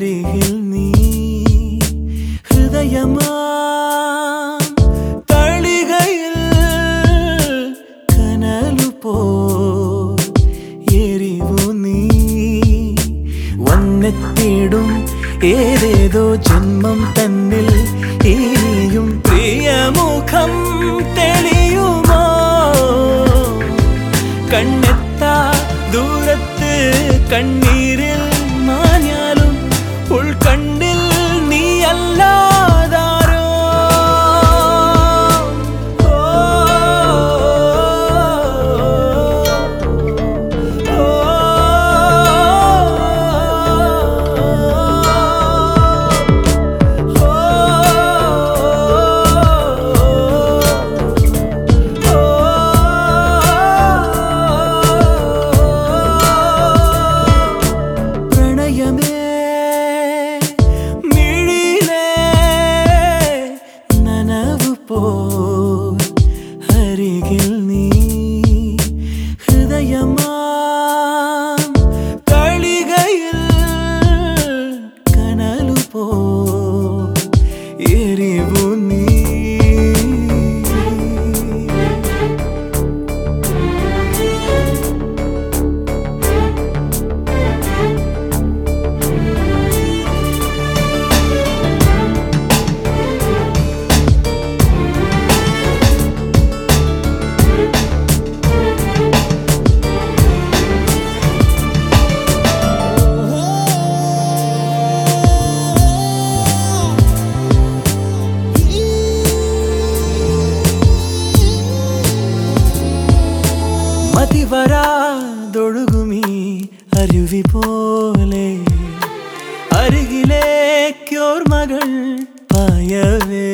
അരികിൽ നീ ഹൃദയമാ തളികയിൽ കനലു പോ എരിവു നീ വന്നെത്തിടും ഏതേതോ ജന്മം തന്നിൽ ഇനിയും പ്രിയമുഖം തെളിയുമോ കണ്ണെത്താ ദൂരത്ത് കണ്ണീരിൽ മാഞ്ഞാലും ഉൾക്കണ്ണിൽ നീ അല്ലാതാരോ ഓ, ഓ, പ്രണയമേ മിഴിയിലെ നനവു പോ അരികിൽ നീ ഹൃദയമാ കളികയിൽ കനലു പോ എരിവു നീ മതിവരാതൊഴുകുമീ അരുവി പോലെ അരികിലേക്കോർമകൾ പായവേ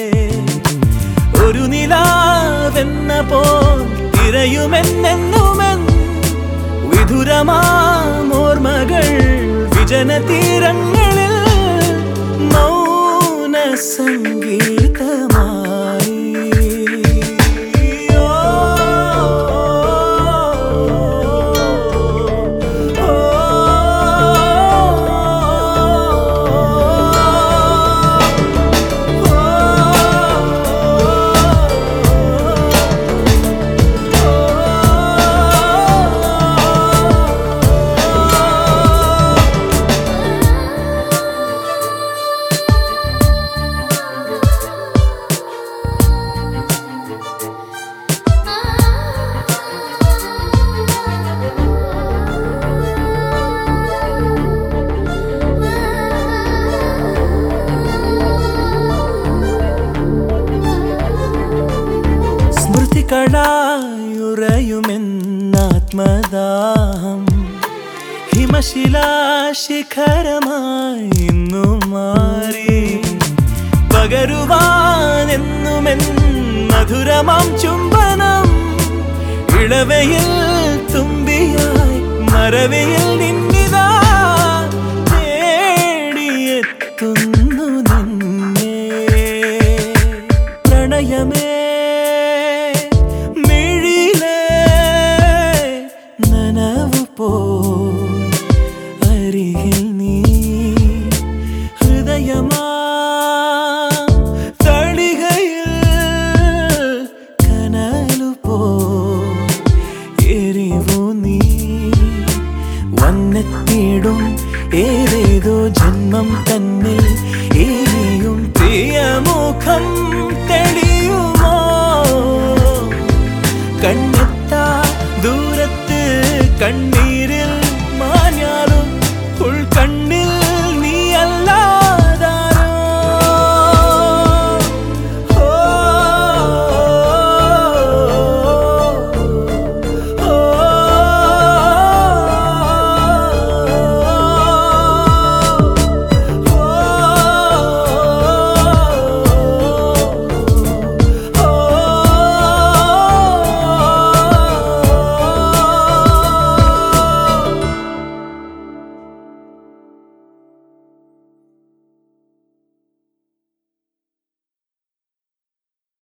ഒരു നിലാവെന്ന പോൽ തിരയുമെന്നെന്നുമെൻ വിധുരമാമോർമകൾ വിജന തീരങ്ങളിൽ മൗന സംഗീതമായി ഓ, ഓ, സ്മൃതികളായുറയുമെന്നാത്മദാഹം ഹിമശിലാശിഖരമായി ഇന്നു മാറി പകരുവാനെന്നുമെൻ മധുരമാം ചുംബനം ഇളവയിൽ തുമ്പിയായി മറവിയിൽ നിന്നിതാ തേടിയെത്തുന്നു നിന്നെ പ്രണയമേ മിഴിയിലെ നനവു പോ അരികിൽ നീ ഹൃദയമാ തളികയിൽ കനലു പോ എരിവു നീ വന്നെത്തിയിടും ഏതേതോ ജന്മം തൻ